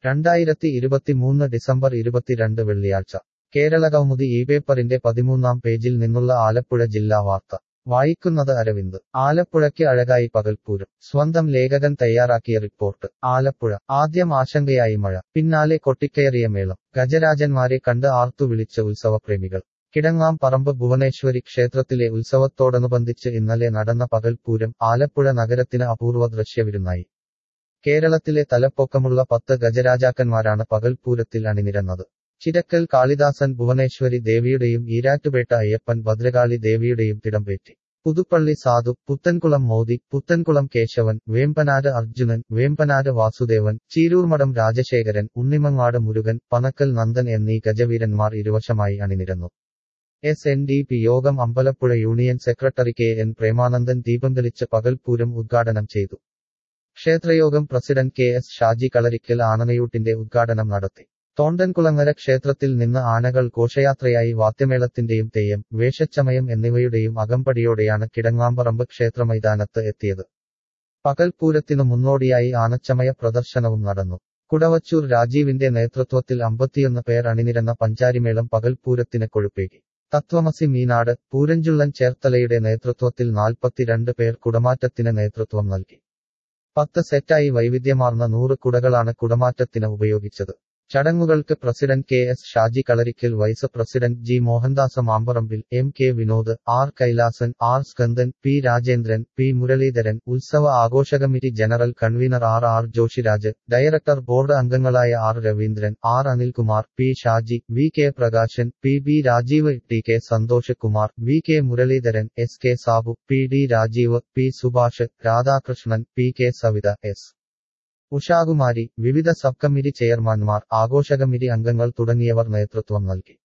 രണ്ടായിരത്തി ഇരുപത്തിമൂന്ന് ഡിസംബർ ഇരുപത്തിരണ്ട് വെള്ളിയാഴ്ച കേരളകൗമുദി ഈ പേപ്പറിന്റെ പതിമൂന്നാം പേജിൽ നിന്നുള്ള ആലപ്പുഴ ജില്ലാ വാർത്ത വായിക്കുന്നത് അരവിന്ദ് ആലപ്പുഴയ്ക്ക് അഴകായി പകൽപ്പൂരം സ്വന്തം ലേഖകൻ തയ്യാറാക്കിയ റിപ്പോർട്ട് ആലപ്പുഴ ആദ്യം ആശങ്കയായി മഴ പിന്നാലെ കൊട്ടിക്കയറിയ മേളം ഗജരാജന്മാരെ കണ്ട് ആർത്തു വിളിച്ച ഉത്സവപ്രേമികൾ കിടങ്ങാം പറമ്പ് ഭുവനേശ്വരി ക്ഷേത്രത്തിലെ ഉത്സവത്തോടനുബന്ധിച്ച് ഇന്നലെ നടന്ന പകൽപ്പൂരം ആലപ്പുഴ നഗരത്തിന് അപൂർവ ദൃശ്യവിരുന്നായി കേരളത്തിലെ തലപ്പൊക്കമുള്ള പത്ത് ഗജരാജാക്കന്മാരാണ് പകൽപ്പൂരത്തിൽ അണിനിരന്നത് ചിരക്കൽ കാളിദാസൻ ഭുവനേശ്വരി ദേവിയുടെയും ഈരാറ്റുപേട്ട അയ്യപ്പൻ ഭദ്രകാളി ദേവിയുടെയും തിടംപേറ്റി പുതുപ്പള്ളി സാധു പുത്തൻകുളം മോദി പുത്തൻകുളം കേശവൻ വേമ്പനാട് അർജുനൻ വേമ്പനാട് വാസുദേവൻ ചീരൂർമഠം രാജശേഖരൻ ഉണ്ണിമങ്ങാട് മുരുകൻ പനക്കൽ നന്ദൻ എന്നീ ഗജവീരന്മാർ ഇരുവശമായി അണിനിരന്നു എസ് എൻ ഡി പി യോഗം Ambalappuzha union secretary K N Premanandan ദീപം തെളിച്ച് പകൽപൂരം ഉദ്ഘാടനം ചെയ്തു ക്ഷേത്രയോഗം president K S Shaji Kalarikkal ആനനയൂട്ടിന്റെ ഉദ്ഘാടനം നടത്തി തോണ്ടൻകുളങ്ങര ക്ഷേത്രത്തിൽ നിന്ന് ആനകൾ ഘോഷയാത്രയായി വാദ്യമേളത്തിന്റെയും തെയ്യം വേഷച്ചമയം എന്നിവയുടെയും അകമ്പടിയോടെയാണ് കിടങ്ങാമ്പറമ്പ് ക്ഷേത്രമൈതാനത്ത് എത്തിയത് പകൽപൂരത്തിനു മുന്നോടിയായി ആനച്ചമയ പ്രദർശനവും നടന്നു കുടവച്ചൂർ രാജീവിന്റെ നേതൃത്വത്തിൽ അമ്പത്തിയൊന്ന് പേർ അണിനിരന്ന പഞ്ചാരിമേളം പകൽപൂരത്തിന് കൊഴുപ്പേകി തത്വമസി മീനാട് പൂരഞ്ചുള്ളൻ ചേർത്തലയുടെ നേതൃത്വത്തിൽ നാൽപ്പത്തിരണ്ട് പേർ കുടമാറ്റത്തിന് നേതൃത്വം നൽകി പത്ത് സെറ്റായി വൈവിധ്യമാർന്ന നൂറ് കുടകളാണ് കുടമാറ്റത്തിന് ഉപയോഗിച്ചത് ചടങ്ങുകൾക്ക് president K S Shaji Kalarikkal vice president G Mohandas Mamparambil M K Vinod R Kailasan R Skandan P Rajendran P Muraleedharan ഉത്സവ ആഘോഷ committee general convener R R Joshiraj director board അംഗങ്ങളായ R Raveendran R Anilkumar P Shaji V K Prakashan P B Rajeev T K Santhosh Kumar V K Muraleedharan S K Sabu P D Rajeev P Subhash Radhakrishnan P K Savitha S Ushakumari വിവിധ sub committee ചെയർമാൻമാർ ആഘോഷ committee അംഗങ്ങൾ തുടങ്ങിയവർ നേതൃത്വം നൽകി